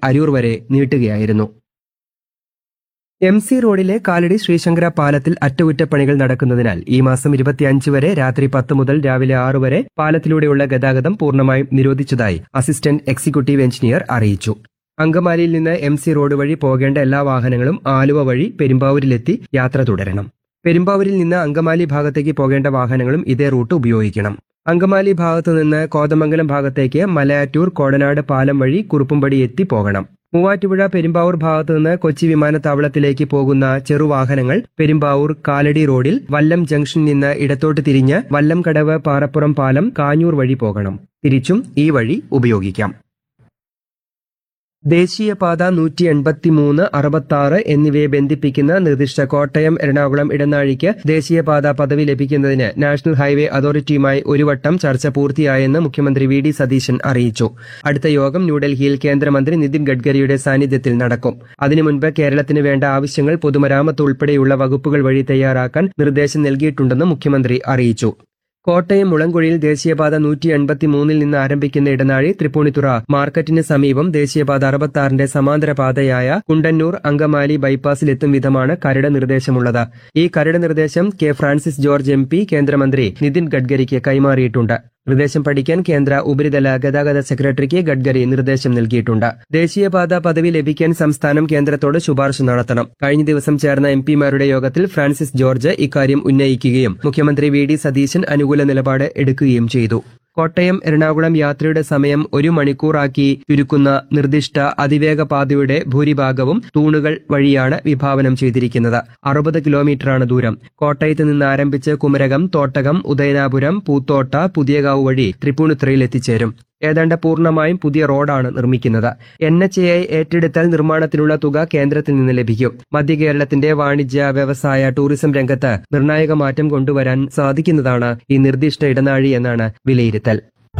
അരൂർ വരെ നീട്ടുകയായിരുന്നു M C റോഡിലെ കാലടി ശ്രീശങ്കര പാലത്തിൽ അറ്റകുറ്റപ്പണികൾ നടക്കുന്നതിനാൽ ഈ മാസം ഇരുപത്തിയഞ്ച് വരെ രാത്രി പത്ത് മുതൽ രാവിലെ ആറ് വരെ പാലത്തിലൂടെയുള്ള ഗതാഗതം പൂർണ്ണമായും നിരോധിച്ചതായി അസിസ്റ്റന്റ് എക്സിക്യൂട്ടീവ് എഞ്ചിനീയർ അറിയിച്ചു അങ്കമാലിയിൽ നിന്ന് എം സി റോഡ് വഴി പോകേണ്ട എല്ലാ വാഹനങ്ങളും ആലുവ വഴി പെരുമ്പാവൂരിലെത്തി യാത്ര തുടരണം പെരുമ്പാവൂരിൽ നിന്ന് അങ്കമാലി ഭാഗത്തേക്ക് പോകേണ്ട വാഹനങ്ങളും ഇതേ റൂട്ട് ഉപയോഗിക്കണം അങ്കമാലി ഭാഗത്തു നിന്ന് കോതമംഗലം ഭാഗത്തേക്ക് മലയാറ്റൂർ കോടനാട് പാലം വഴി കുറുപ്പുംപടി എത്തി പോകണം മൂവാറ്റുപുഴ പെരുമ്പാവൂർ ഭാഗത്തു നിന്ന് കൊച്ചി വിമാനത്താവളത്തിലേക്ക് പോകുന്ന ചെറുവാഹനങ്ങൾ പെരുമ്പാവൂർ കാലടി റോഡിൽ വല്ലം ജംഗ്ഷനിൽ നിന്ന് ഇടത്തോട്ട് തിരിഞ്ഞ് വല്ലംകടവ് പാറപ്പുറം പാലം കാഞ്ഞൂർ വഴി പോകണം തിരിച്ചും ഈ വഴി ഉപയോഗിക്കാം ദേശീയപാത നൂറ്റി എൺപത്തിമൂന്ന് അറുപത്തി എന്നിവയെ ബന്ധിപ്പിക്കുന്ന നിർദ്ദിഷ്ട കോട്ടയം എറണാകുളം ഇടനാഴിക്ക് ദേശീയപാത പദവി ലഭിക്കുന്നതിന് നാഷണൽ ഹൈവേ അതോറിറ്റിയുമായി ഒരു വട്ടം ചർച്ച പൂർത്തിയായെന്ന് മുഖ്യമന്ത്രി വി ഡി സതീശൻ അറിയിച്ചു അടുത്ത യോഗം ന്യൂഡൽഹിയിൽ കേന്ദ്രമന്ത്രി നിതിൻ ഗഡ്കരിയുടെ സാന്നിധ്യത്തിൽ നടക്കും അതിനു മുൻപ് കേരളത്തിന് വേണ്ട ആവശ്യങ്ങൾ പൊതുമരാമത്ത് ഉൾപ്പെടെയുള്ള വകുപ്പുകൾ വഴി തയ്യാറാക്കാൻ നിർദ്ദേശം നൽകിയിട്ടുണ്ടെന്ന് മുഖ്യമന്ത്രി അറിയിച്ചു കോട്ടയം മുളങ്കുഴിയിൽ ദേശീയപാത നൂറ്റി എൺപത്തി മൂന്നിൽ നിന്ന് ആരംഭിക്കുന്ന ഇടനാഴി തൃപ്പൂണിത്തുറ മാർക്കറ്റിന് സമീപം ദേശീയപാത അറുപത്തി സമാന്തര പാതയായ കുണ്ടന്നൂർ അങ്കമാലി ബൈപ്പാസിലെത്തും വിധമാണ് കരട് നിർദ്ദേശമുള്ളത് ഈ കരട് നിർദ്ദേശം K Francis George M P കേന്ദ്രമന്ത്രി നിതിൻ ഗഡ്കരിക്ക് കൈമാറിയിട്ടുണ്ട് നിർദ്ദേശം പഠിക്കാൻ കേന്ദ്ര ഉപരിതല ഗതാഗത സെക്രട്ടറിക്ക് ഗഡ്കരി നിർദ്ദേശം നൽകിയിട്ടുണ്ട് ദേശീയപാത പദവി ലഭിക്കാൻ സംസ്ഥാനം കേന്ദ്രത്തോട് ശുപാർശ നടത്തണം കഴിഞ്ഞ ദിവസം ചേർന്ന എം പിമാരുടെ യോഗത്തിൽ ഫ്രാൻസിസ് ജോർജ് ഇക്കാര്യം ഉന്നയിക്കുകയും മുഖ്യമന്ത്രി വി ഡി സതീശൻ അനുകൂല നിലപാട് എടുക്കുകയും ചെയ്തു കോട്ടയം എറണാകുളം യാത്രയുടെ സമയം ഒരു മണിക്കൂറാക്കി ചുരുക്കുന്ന നിർദ്ദിഷ്ട അതിവേഗ പാതയുടെ ഭൂരിഭാഗവും തൂണുകൾ വഴിയാണ് വിഭാവനം ചെയ്തിരിക്കുന്നത് അറുപത് കിലോമീറ്ററാണ് ദൂരം കോട്ടയത്ത് നിന്ന് ആരംഭിച്ച് കുമരകം തോട്ടകം ഉദയനാപുരം പൂത്തോട്ട പുതിയകാവ് വഴി തൃപ്പൂണിത്തുറയിൽ എത്തിച്ചേരും ഏതാണ്ട് പൂർണ്ണമായും പുതിയ റോഡാണ് നിർമ്മിക്കുന്നത് എൻ എച്ച് എ ഏറ്റെടുത്താൽ നിർമ്മാണത്തിനുള്ള തുക കേന്ദ്രത്തിൽ നിന്ന് ലഭിക്കും മധ്യ കേരളത്തിന്റെ വാണിജ്യ വ്യവസായ ടൂറിസം രംഗത്ത് നിർണായക മാറ്റം കൊണ്ടുവരാൻ സാധിക്കുന്നതാണ് ഈ നിർദ്ദിഷ്ട ഇടനാഴി എന്നാണ് വിലയിരുത്തൽ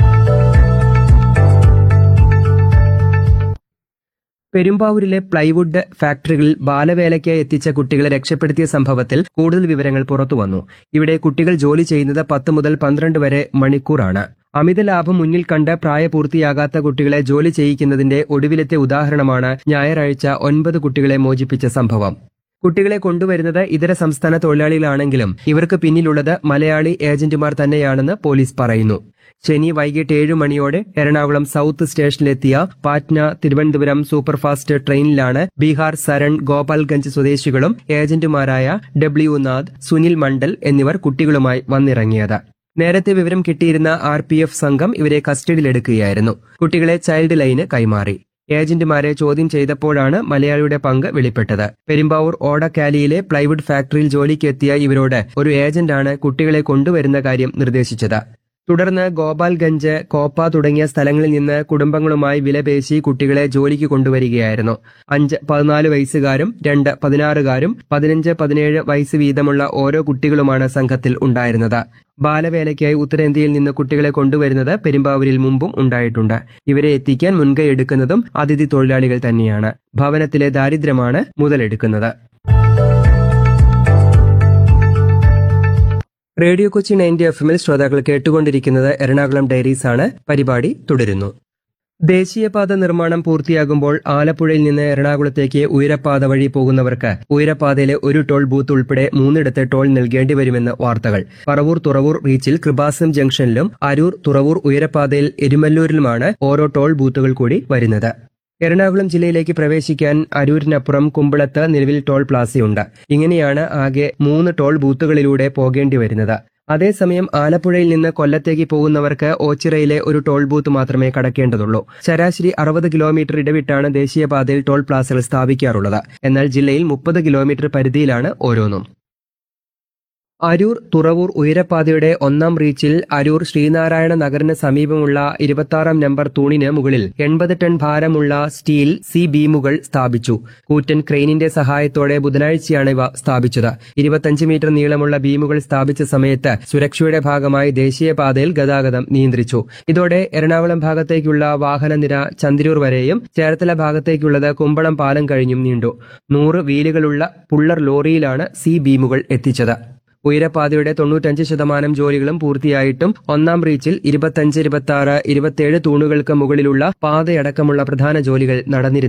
പെരുമ്പാവൂരിലെ പ്ലൈവുഡ് ഫാക്ടറികളിൽ ബാലവേലയ്ക്കായി എത്തിച്ച കുട്ടികളെ രക്ഷപ്പെടുത്തിയ സംഭവത്തിൽ കൂടുതൽ വിവരങ്ങൾ പുറത്തുവന്നു ഇവിടെ കുട്ടികൾ ജോലി ചെയ്യുന്നത് പത്ത് മുതൽ പന്ത്രണ്ട് വരെ മണിക്കൂറാണ് അമിത ലാഭം മുന്നിൽ കണ്ട് പ്രായപൂർത്തിയാകാത്ത കുട്ടികളെ ജോലി ചെയ്യിക്കുന്നതിന്റെ ഒടുവിലത്തെ ഉദാഹരണമാണ് ഞായറാഴ്ച ഒൻപത് കുട്ടികളെ മോചിപ്പിച്ച സംഭവം കുട്ടികളെ കൊണ്ടുവരുന്നത് ഇതര സംസ്ഥാന തൊഴിലാളികളാണെങ്കിലും ഇവർക്ക് പിന്നിലുള്ളത് മലയാളി ഏജന്റുമാർ തന്നെയാണെന്ന് പോലീസ് പറയുന്നു ശനി വൈകിട്ട് ഏഴു മണിയോടെ എറണാകുളം സൌത്ത് സ്റ്റേഷനിലെത്തിയ പാറ്റ്ന തിരുവനന്തപുരം സൂപ്പർഫാസ്റ്റ് ട്രെയിനിലാണ് ബീഹാർ സരൺ ഗോപാൽഗഞ്ച് സ്വദേശികളും ഏജന്റുമാരായ ഡബ്ല്യു നാഥ് സുനിൽ മണ്ഡൽ എന്നിവർ കുട്ടികളുമായി വന്നിറങ്ങിയത് നേരത്തെ വിവരം കിട്ടിയിരുന്ന ആർ പി എഫ് സംഘം ഇവരെ കസ്റ്റഡിയിലെടുക്കുകയായിരുന്നു കുട്ടികളെ ചൈൽഡ് ലൈന് കൈമാറി ഏജന്റുമാരെ ചോദ്യം ചെയ്തപ്പോഴാണ് മലയാളിയുടെ പങ്ക് വെളിപ്പെട്ടത് പെരുമ്പാവൂർ ഓടക്കാലിയിലെ പ്ലൈവുഡ് ഫാക്ടറിയിൽ ജോലിക്കെത്തിയ ഇവരോട് ഒരു ഏജന്റാണ് കുട്ടികളെ കൊണ്ടുവരുന്ന കാര്യം നിർദ്ദേശിച്ചത് തുടർന്ന് ഗോപാൽഗഞ്ച് കോപ്പ തുടങ്ങിയ സ്ഥലങ്ങളിൽ നിന്ന് കുടുംബങ്ങളുമായി വിലപേശി കുട്ടികളെ ജോലിക്ക് കൊണ്ടുവരികയായിരുന്നു അഞ്ച് പതിനാല് വയസ്സുകാരും രണ്ട് പതിനാറുകാരും പതിനഞ്ച് പതിനേഴ് വയസ്സ് വീതമുള്ള ഓരോ കുട്ടികളുമാണ് സംഘത്തിൽ ഉണ്ടായിരുന്നത് ബാലവേലയ്ക്കായി ഉത്തരേന്ത്യയിൽ നിന്ന് കുട്ടികളെ കൊണ്ടുവരുന്നത് പെരുമ്പാവൂരിൽ മുമ്പും ഉണ്ടായിട്ടുണ്ട് ഇവരെ എത്തിക്കാൻ മുൻകൈ എടുക്കുന്നതും അതിഥി തൊഴിലാളികൾ തന്നെയാണ് ഭവനത്തിലെ ദാരിദ്ര്യമാണ് മുതലെടുക്കുന്നത് റേഡിയോ കൊച്ചി നയൻറ്റി എഫ് എമ്മിൽ ശ്രോതാക്കൾ കേട്ടുകൊണ്ടിരിക്കുന്നത് എറണാകുളം ഡയറീസ് ആണ് പരിപാടി തുടരുന്നു ദേശീയപാത നിർമ്മാണം പൂർത്തിയാകുമ്പോൾ ആലപ്പുഴയിൽ നിന്ന് എറണാകുളത്തേക്ക് ഉയരപ്പാത വഴി പോകുന്നവർക്ക് ഉയരപ്പാതയിലെ ഒരു ടോൾ ബൂത്ത് ഉൾപ്പെടെ മൂന്നിടത്ത് ടോൾ നൽകേണ്ടി വരുമെന്ന് വാർത്തകൾ പറവൂർ തുറവൂർ റീച്ചിൽ കൃപാസം ജംഗ്ഷനിലും അരൂർ തുറവൂർ ഉയരപ്പാതയിൽ എരുമല്ലൂരിലുമാണ് ഓരോ ടോൾ ബൂത്തുകൾ കൂടി വരുന്നത് എറണാകുളം ജില്ലയിലേക്ക് പ്രവേശിക്കാൻ അരൂരിനപ്പുറം കുമ്പളത്ത് നിലവിൽ ടോൾ പ്ലാസയുണ്ട് ഇങ്ങനെയാണ് ആകെ മൂന്ന് ടോൾ ബൂത്തുകളിലൂടെ പോകേണ്ടി വരുന്നത് അതേസമയം ആലപ്പുഴയിൽ നിന്ന് കൊല്ലത്തേക്ക് പോകുന്നവർക്ക് ഓച്ചിറയിലെ ഒരു ടോൾ ബൂത്ത് മാത്രമേ കടക്കേണ്ടതുള്ളൂ ശരാശരി അറുപത് കിലോമീറ്റർ ഇടവിട്ടാണ് ദേശീയപാതയിൽ ടോൾ പ്ലാസകൾ സ്ഥാപിക്കാറുള്ളത് എന്നാൽ ജില്ലയിൽ മുപ്പത് കിലോമീറ്റർ പരിധിയിലാണ് ഓരോന്നും അരൂർ തുറവൂർ ഉയരപ്പാതയുടെ ഒന്നാം റീച്ചിൽ അരൂർ ശ്രീനാരായണ നഗറിന് സമീപമുള്ള ഇരുപത്താറാം നമ്പർ തൂണിന് മുകളിൽ എൺപത് ടൺ ഭാരമുള്ള സ്റ്റീൽ സി ബീമുകൾ സ്ഥാപിച്ചു കൂറ്റൻ ക്രെയിനിന്റെ സഹായത്തോടെ ബുധനാഴ്ചയാണ് ഇവ സ്ഥാപിച്ചത് ഇരുപത്തഞ്ച് മീറ്റർ നീളമുള്ള ബീമുകൾ സ്ഥാപിച്ച സമയത്ത് സുരക്ഷയുടെ ഭാഗമായി ദേശീയപാതയിൽ ഗതാഗതം നിയന്ത്രിച്ചു ഇതോടെ എറണാകുളം ഭാഗത്തേക്കുള്ള വാഹനനിര ചന്തിരൂർ വരെയും ചേർത്തല ഭാഗത്തേക്കുള്ളത് കുമ്പളം പാലം കഴിഞ്ഞും നീണ്ടു നൂറ് വീലുകളുള്ള പുള്ളർ ലോറിയിലാണ് സി ബീമുകൾ എത്തിച്ചത് ഉയരപ്പാതയുടെ തൊണ്ണൂറ്റഞ്ച് ശതമാനം ജോലികളും പൂർത്തിയായിട്ടും ഒന്നാം റീച്ചിൽ ഇരുപത്തഞ്ച് ഇരുപത്തി ആറ് ഇരുപത്തിയേഴ് തൂണുകൾക്ക് മുകളിലുള്ള പാതയടക്കമുള്ള പ്രധാന ജോലികൾ നടന്നിരുന്നു